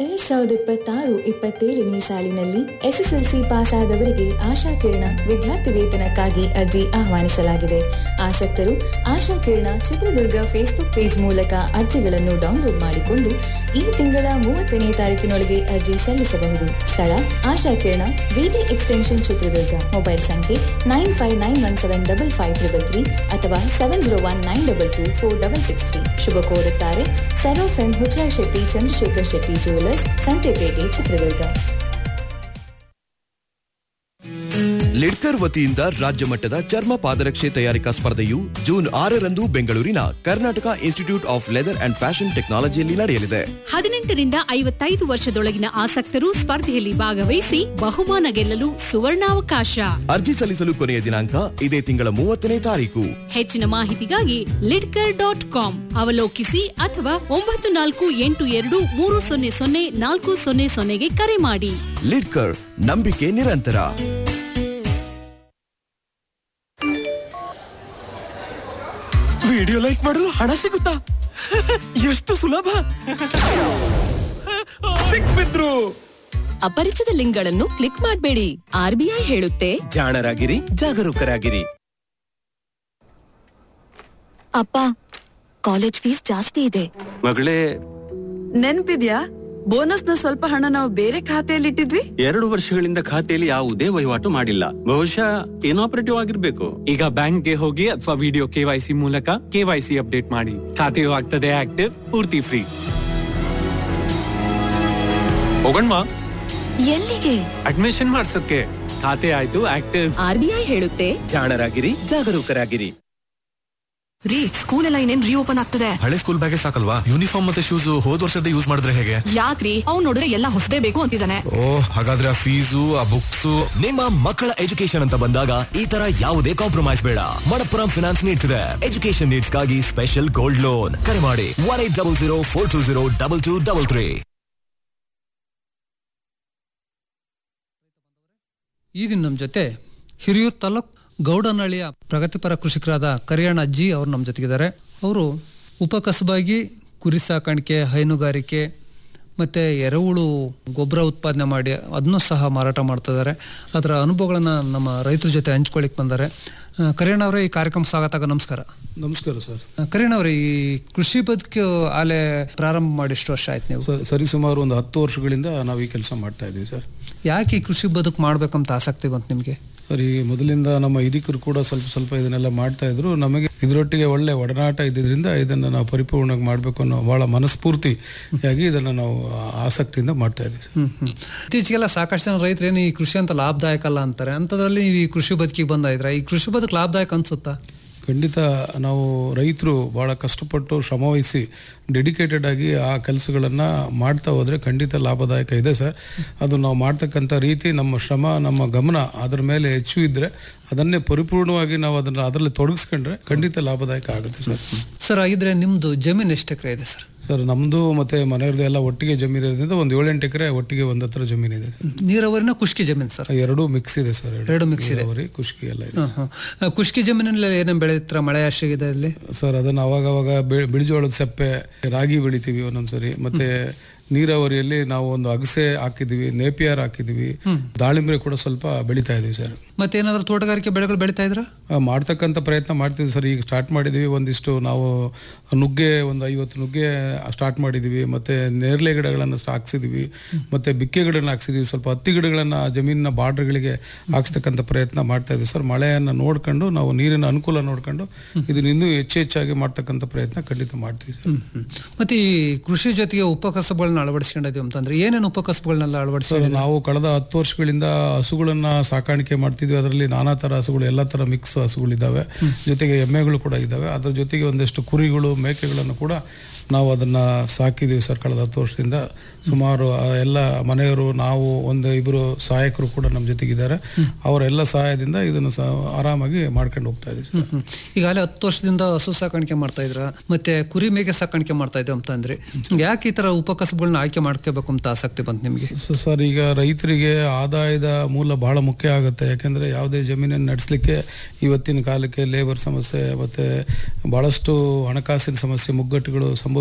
ಎರಡ್ ಸಾವಿರದ ಇಪ್ಪತ್ತಾರು ಇಪ್ಪತ್ತೇಳನೇ ಸಾಲಿನಲ್ಲಿ ಎಸ್ಎಸ್ಎಲ್ಸಿ ಪಾಸ್ ಆದವರಿಗೆ ಆಶಾ ಕಿರಣ ವಿದ್ಯಾರ್ಥಿ ವೇತನಕ್ಕಾಗಿ ಅರ್ಜಿ ಆಹ್ವಾನಿಸಲಾಗಿದೆ ಆಸಕ್ತರು ಆಶಾ ಕಿರಣ ಚಿತ್ರದುರ್ಗ ಫೇಸ್ಬುಕ್ ಪೇಜ್ ಮೂಲಕ ಅರ್ಜಿಗಳನ್ನು ಡೌನ್ಲೋಡ್ ಮಾಡಿಕೊಂಡು ಈ ತಿಂಗಳ ಮೂವತ್ತನೇ ತಾರೀಕಿನೊಳಗೆ ಅರ್ಜಿ ಸಲ್ಲಿಸಬಹುದು ಸ್ಥಳ Asha Kirana V T extension Chitradurga mobile ಸಂಖ್ಯೆ nine five nine one seven double five triple three ಅಥವಾ seven zero one nine double two four double six three ಶುಭ ಕೋರುತ್ತಾರೆ ಸರೋಫ್ ಎಂ ಹುಚ್ರಾಯ್ ಶೆಟ್ಟಿ ಚಂದ್ರಶೇಖರ್ ಶೆಟ್ಟಿ ಜುವೆಲರ್ಸ್ ಸಂತೆಪೇಟೆ ಚಿತ್ರದುರ್ಗ ಲಿಡ್ಕರ್ ವತಿಯಿಂದ ರಾಜ್ಯ ಮಟ್ಟದ ಚರ್ಮ ಪಾದರಕ್ಷೆ ತಯಾರಿಕಾ ಸ್ಪರ್ಧೆಯು ಜೂನ್ ಆರರಂದು ಬೆಂಗಳೂರಿನ Karnataka institute of leather and fashion ಟೆಕ್ನಾಲಜಿಯಲ್ಲಿ ನಡೆಯಲಿದೆ ಹದಿನೆಂಟರಿಂದ ಐವತ್ತೈದು ವರ್ಷದೊಳಗಿನ ಆಸಕ್ತರು ಸ್ಪರ್ಧೆಯಲ್ಲಿ ಭಾಗವಹಿಸಿ ಬಹುಮಾನ ಗೆಲ್ಲಲು ಸುವರ್ಣಾವಕಾಶ ಅರ್ಜಿ ಸಲ್ಲಿಸಲು ಕೊನೆಯ ದಿನಾಂಕ ಇದೇ ತಿಂಗಳ ಮೂವತ್ತನೇ ತಾರೀಕು ಹೆಚ್ಚಿನ ಮಾಹಿತಿಗಾಗಿ ಲಿಡ್ಕರ್ ಡಾಟ್ ಕಾಮ್ ಅವಲೋಕಿಸಿ ಅಥವಾ ಒಂಬತ್ತು ನಾಲ್ಕು ಎಂಟು ಎರಡು ಮೂರು ಸೊನ್ನೆ ಸೊನ್ನೆ ನಾಲ್ಕು ಸೊನ್ನೆ ಸೊನ್ನೆಗೆ ಕರೆ ಮಾಡಿ ಲಿಡ್ಕರ್ ನಂಬಿಕೆ ನಿರಂತರ ವಿಡಿಯೋ ಲೈಕ್ ಮಾಡಲು ಹಣ ಸಿಗುತ್ತಾ ಎಷ್ಟು ಸುಲಭ ಸಿಕ್ಬಿದ್ರು ಅಪರಿಚಿತ ಲಿಂಕ್ಗಳನ್ನು ಕ್ಲಿಕ್ ಮಾಡಬೇಡಿ ಆರ್ಬಿಐ ಹೇಳುತ್ತೆ ಜಾಣರಾಗಿರಿ ಜಾಗರೂಕರಾಗಿರಿ ಅಪ್ಪ ಕಾಲೇಜ್ ಫೀಸ್ ಜಾಸ್ತಿ ಇದೆ ಮಗಳೇ ನೆನ್ಪಿದ್ಯಾ ಬೋನಸ್ನ ಸ್ವಲ್ಪ ಹಣ ನಾವು ಬೇರೆ ಖಾತೆಯಲ್ಲಿ ಇಟ್ಟಿದ್ವಿ ಎರಡು ವರ್ಷಗಳಿಂದ ಖಾತೆಯಲ್ಲಿ ಯಾವುದೇ ವಹಿವಾಟು ಮಾಡಿಲ್ಲ ಬಹುಶಃ ಇನಾಪರೇಟಿವ್ ಆಗಿರ್ಬೇಕು ಈಗ ಬ್ಯಾಂಕ್ಗೆ ಹೋಗಿ ಅಥವಾ ವಿಡಿಯೋ ಕೆವೈಸಿ ಮೂಲಕ ಕೆವೈಸಿ ಅಪ್ಡೇಟ್ ಮಾಡಿ ಖಾತೆಯು ಆಗ್ತದೆ ಆಕ್ಟಿವ್ ಪೂರ್ತಿ ಫ್ರೀ ಹೋಗಣ್ವಾ ಎಲ್ಲಿಗೆ ಅಡ್ಮಿಷನ್ ಮಾಡ್ಸೋಕೆ ಖಾತೆ ಆಯ್ತು ಆಕ್ಟಿವ್ ಆರ್ಬಿಐ ಹೇಳುತ್ತೆ ಜಾಣರಾಗಿರಿ ಜಾಗರೂಕರಾಗಿರಿ ರೀ ಸ್ಕೂಲ್ ಎಲ್ಲ ಇನ್ನೇನ್ ರೀಓಪನ್ ಆಗ್ತದೆ ಹಳೆ ಸ್ಕೂಲ್ ಬ್ಯಾಗೆ ಸಾಕಲ್ವಾ ಯೂನಿಫಾರ್ಮ್ ಮತ್ತೆ ಶೂಸ್ ಹೋದ್ ವರ್ಷದ ಯೂಸ್ ಮಾಡಿದ್ರೆ ಹೇಗೆ ಯಾಕ್ರಿ ಅವ್ನ್ ನೋಡಿದ್ರೆ ಎಲ್ಲ ಹೊಸದೇ ಬೇಕು ಅಂತಿದ್ದಾನೆ ಓ ಹಾಗಾದ್ರೆ ಆ ಫೀಸು ಆ ಬುಕ್ಸ್ ನಿಮ್ಮ ಮಕ್ಕಳ ಎಜುಕೇಶನ್ ಅಂತ ಬಂದಾಗ ಈ ತರ ಯಾವುದೇ ಕಾಂಪ್ರಮೈಸ್ ಬೇಡ ಮಣಪ್ಪುರಂ ಫಿನಾನ್ಸ್ ನೀಡ್ತಿದೆ ಎಜುಕೇಶನ್ ನೀಡ್ಸ್ ಗಾಗಿ ಸ್ಪೆಷಲ್ ಗೋಲ್ಡ್ ಲೋನ್ ಕರೆ ಮಾಡಿ one eight double zero four two zero double two double three ಈ ದಿನ ನಮ್ಮ ಜೊತೆ ಹಿರಿಯೂರು ತಾಲೂಕ್ ಗೌಡನಹಳ್ಳಿಯ ಪ್ರಗತಿಪರ ಕೃಷಿಕರಾದ ಕರಿಯಣ್ಣ ಅಜ್ಜಿ ಅವರು ನಮ್ಮ ಜೊತೆಗಿದ್ದಾರೆ ಅವರು ಉಪಕಸಬಾಗಿ ಕುರಿ ಸಾಕಾಣಿಕೆ ಹೈನುಗಾರಿಕೆ ಮತ್ತು ಎರೆಹುಳು ಗೊಬ್ಬರ ಉತ್ಪಾದನೆ ಮಾಡಿ ಅದನ್ನು ಸಹ ಮಾರಾಟ ಮಾಡ್ತಿದ್ದಾರೆ ಅದರ ಅನುಭವಗಳನ್ನು ನಮ್ಮ ರೈತರ ಜೊತೆ ಹಂಚ್ಕೊಳ್ಳಿಕ್ಕೆ ಬಂದ್ದಾರೆ ಆ, ಕರಿಯಣ್ಣ ಅವರೇ ಈ ಕಾರ್ಯಕ್ರಮ ಸ್ವಾಗತ ನಮಸ್ಕಾರ ನಮಸ್ಕಾರ ಸರ್ ಆ, ಕರಿಯಣ್ಣ ಅವರೇ ಈ ಕೃಷಿ ಬದುಕು ಆಲೆ ಪ್ರಾರಂಭ ಮಾಡಿ ಎಷ್ಟು ವರ್ಷ ಆಯ್ತು ನೀವು ಸ- ಸರಿಸುಮಾರು ಒಂದು ಹತ್ತು ವರ್ಷಗಳಿಂದ ನಾವು ಈ ಕೆಲಸ ಮಾಡ್ತಾ ಇದ್ದೀವಿ ಸರ್ ಯಾಕೆ ಈ ಕೃಷಿ ಬದುಕು ಮಾಡ್ಬೇಕಂತ ಆಸಕ್ತಿ ಬಂತು ನಿಮಗೆ ಸರ್ ಈ ಮೊದಲಿಂದ ನಮ್ಮ ಇದಕ್ಕರು ಕೂಡ ಸ್ವಲ್ಪ ಸ್ವಲ್ಪ ಇದನ್ನೆಲ್ಲ ಮಾಡ್ತಾ ಇದ್ರು ನಮಗೆ ಇದರೊಟ್ಟಿಗೆ ಒಳ್ಳೆ ಒಡನಾಟ ಇದ್ದಿದ್ರಿಂದ ಇದನ್ನು ನಾವು ಪರಿಪೂರ್ಣವಾಗಿ ಮಾಡಬೇಕು ಅನ್ನೋ ಭಾಳ ಮನಸ್ಫೂರ್ತಿಯಾಗಿ ಇದನ್ನು ನಾವು ಆಸಕ್ತಿಯಿಂದ ಮಾಡ್ತಾ ಇದ್ದೀವಿ ಸರ್ ಹ್ಮ್ ಹ್ಮ್. ಇತ್ತೀಚೆಗೆಲ್ಲ ಸಾಕಷ್ಟು ಜನ ರೈತರು ಏನು ಈ ಕೃಷಿ ಅಂತ ಲಾಭದಾಯಕ ಅಲ್ಲ ಅಂತಾರೆ ಅಂಥದ್ರಲ್ಲಿ ನೀವು ಈ ಕೃಷಿ ಬದುಕಿಗೆ ಬಂದಾಯ್ದ್ರ ಈ ಕೃಷಿ ಬದುಕು ಲಾಭದಾಯಕ ಅನ್ಸುತ್ತಾ ಖಂಡಿತ ನಾವು ರೈತರು ಭಾಳ ಕಷ್ಟಪಟ್ಟು ಶ್ರಮವಹಿಸಿ ಡೆಡಿಕೇಟೆಡ್ ಆಗಿ ಆ ಕೆಲಸಗಳನ್ನು ಮಾಡ್ತಾ ಹೋದರೆ ಖಂಡಿತ ಲಾಭದಾಯಕ ಇದೆ ಸರ್ ಅದು ನಾವು ಮಾಡ್ತಕ್ಕಂಥ ರೀತಿ ನಮ್ಮ ಶ್ರಮ ನಮ್ಮ ಗಮನ ಅದರ ಮೇಲೆ ಹೆಚ್ಚು ಇದ್ದರೆ ಅದನ್ನೇ ಪರಿಪೂರ್ಣವಾಗಿ ನಾವು ಅದನ್ನು ಅದರಲ್ಲಿ ತೊಡಗಿಸ್ಕೊಂಡ್ರೆ ಖಂಡಿತ ಲಾಭದಾಯಕ ಆಗುತ್ತೆ ಸರ್ ಸರ್ ಹಾಗಿದ್ರೆ ನಿಮ್ದು ಜಮೀನು ಎಷ್ಟು ಎಕರೆ ಇದೆ ಸರ್ ಸರ್ ನಮ್ಮದು ಮತ್ತು ಮನೆಯವ್ರದ್ದು ಎಲ್ಲ ಒಟ್ಟಿಗೆ ಜಮೀನು ಇರೋದ್ರಿಂದ ಒಂದು ಏಳೆಂಟು ಎಕರೆ ಒಟ್ಟಿಗೆ ಒಂದು ಹತ್ರ ಜಮೀನಿದೆ ಸರ್ ನೀರಾವರಿನ ಖುಷ್ಕಿ ಜಮೀನು ಸರ್ ಎರಡೂ ಮಿಕ್ಸ್ ಇದೆ ಸರ್ ಎರಡು mix ಇದೆ. ನೀರಾವರಿ, ಖುಷ್ಕಿ ಎಲ್ಲ ಇದೆ ಹ್ಮ್, ಹ್ಮ್. ಖುಷ್ಕಿ ಜಮೀನಲ್ಲಿ ಏನೇನು ಬೆಳೀತೀರ ಮಳೆ ಆಶ್ರಯ ಅಲ್ಲಿ ಸರ್ ಅದನ್ನು ಅವಾಗ ಅವಾಗ ಬೆ- ಬಿಳಿಜೋಳದ ಸೆಪ್ಪೆ ರಾಗಿ ಬೆಳಿತೀವಿ ಒಂದೊಂದ್ಸರಿ ಮತ್ತೆ ನೀರಾವರಿಯಲ್ಲಿ ನಾವು ಒಂದು ಅಗಸೆ ಹಾಕಿದೀವಿ ನೇಪಿಯರ್ ಹಾಕಿದೀವಿ ದಾಳಿಂಬೆ ಕೂಡ ಸ್ವಲ್ಪ ಬೆಳಿತಾ ಇದೀವಿ ಸರ್ ಮತ್ತೇನಾದ್ರೂ ತೋಟಗಾರಿಕೆ ಬೆಳೆಗಳು ಬೆಳೀತಾ ಇದ್ರ ಆ, ಮಾಡ್ತಕ್ಕಂಥ ಪ್ರಯತ್ನ ಮಾಡ್ತೀವಿ ಸರ್ ಈಗ ಸ್ಟಾರ್ಟ್ ಮಾಡಿದೀವಿ ಒಂದಿಷ್ಟು ನಾವು ನುಗ್ಗೆ ಒಂದು ಐವತ್ತು ನುಗ್ಗೆ ಸ್ಟಾರ್ಟ್ ಮಾಡಿದೀವಿ ಮತ್ತೆ ನೇರಳೆ ಗಿಡಗಳನ್ನು ಹಾಕ್ಸಿದೀವಿ ಮತ್ತೆ ಬಿಕ್ಕೆ ಗಿಡಗಳನ್ನ ಹಾಕ್ಸಿದೀವಿ ಸ್ವಲ್ಪ ಹತ್ತಿ ಗಿಡಗಳನ್ನ ಜಮೀನಿನ ಬಾರ್ಡರ್ಗಳಿಗೆ ಹಾಕ್ಸ್ತಕ್ಕಂಥ ಪ್ರಯತ್ನ ಮಾಡ್ತಾ ಇದ್ದೀವಿ ಸರ್ ಮಳೆಯನ್ನು ನೋಡ್ಕೊಂಡು ನಾವು ನೀರಿನ ಅನುಕೂಲ ನೋಡ್ಕೊಂಡು ಇದನ್ನ ಇನ್ನೂ ಹೆಚ್ಚು ಹೆಚ್ಚಾಗಿ ಮಾಡ್ತಕ್ಕಂಥ ಪ್ರಯತ್ನ ಖಂಡಿತ ಮಾಡ್ತೀವಿ ಸರ್ ಮತ್ತೆ ಈ ಕೃಷಿ ಜೊತೆಗೆ ಉಪಕಸಬುಗಳನ್ನ ಅಳವಡಿಸ್ಕೊಂಡಿದ್ದೀವಿ ಅಂತಂದ್ರೆ ಏನೇನು ಉಪಕಸಬುಗಳನ್ನೆಲ್ಲ ಸರ್ ಅಳವಡಿಸ್ಕೊಂಡಿದ್ದೀವಿ ನಾವು ಕಳೆದ ಹತ್ತು ವರ್ಷಗಳಿಂದ ಹಸುಗಳನ್ನ ಸಾಕಾಣಿಕೆ ಮಾಡ್ತಿದ್ವಿ ಅದರಲ್ಲಿ ನಾನಾ ಥರ ಹಸುಗಳು ಎಲ್ಲ ಥರ ಮಿಕ್ಸ್ ಹಸುಗಳಿದ್ದಾವೆ ಜೊತೆಗೆ ಎಮ್ಮೆಗಳು ಕೂಡ ಇದ್ದಾವೆ ಅದ್ರ ಜೊತೆಗೆ ಒಂದಷ್ಟು ಕುರಿಗಳು ಮೇಕೆಗಳನ್ನು ಕೂಡ ನಾವು ಅದನ್ನ ಸಾಕಿದ್ದೀವಿ ಸರ್ ಕಳೆದ ಹತ್ತು ವರ್ಷದಿಂದ ಸುಮಾರು ಆ ಎಲ್ಲ ಮನೆಯವರು ನಾವು ಒಂದು ಇಬ್ಬರು ಸಹಾಯಕರು ಕೂಡ ನಮ್ಮ ಜೊತೆಗಿದ್ದಾರೆ ಅವರೆಲ್ಲ ಸಹಾಯದಿಂದ ಇದನ್ನು ಸಹ ಆರಾಮಾಗಿ ಮಾಡ್ಕೊಂಡು ಹೋಗ್ತಾ ಇದ್ದೀವಿ ಸರ್ ಹ್ಮ್. ಈಗಾಗಲೇ ಹತ್ತು ವರ್ಷದಿಂದ ಹಸು ಸಾಕಾಣಿಕೆ ಮಾಡ್ತಾ ಇದ್ರ ಮತ್ತೆ ಕುರಿ ಮೇಕೆ ಸಾಕಾಣಿಕೆ ಮಾಡ್ತಾ ಇದ್ದೀವಿ ಅಂತಂದ್ರೆ ಯಾಕೆ ಈ ತರ ಉಪಕಸಬುಗಳನ್ನ ಆಯ್ಕೆ ಮಾಡ್ಕೋಬೇಕು ಅಂತ ಆಸಕ್ತಿ ಬಂತು ನಿಮಗೆ ಸ- ಸರ್ ಈಗ ರೈತರಿಗೆ ಆದಾಯದ ಮೂಲ ಬಹಳ ಮುಖ್ಯ ಆಗುತ್ತೆ ಯಾಕೆಂದರೆ ಯಾವುದೇ ಜಮೀನನ್ನು ನಡೆಸಲಿಕ್ಕೆ ಇವತ್ತಿನ ಕಾಲಕ್ಕೆ ಲೇಬರ್ ಸಮಸ್ಯೆ ಮತ್ತು ಭಾಳಷ್ಟು ಹಣಕಾಸಿನ ಸಮಸ್ಯೆ ಮುಗ್ಗಟ್ಟುಗಳು ಸಂಭವಿಸ್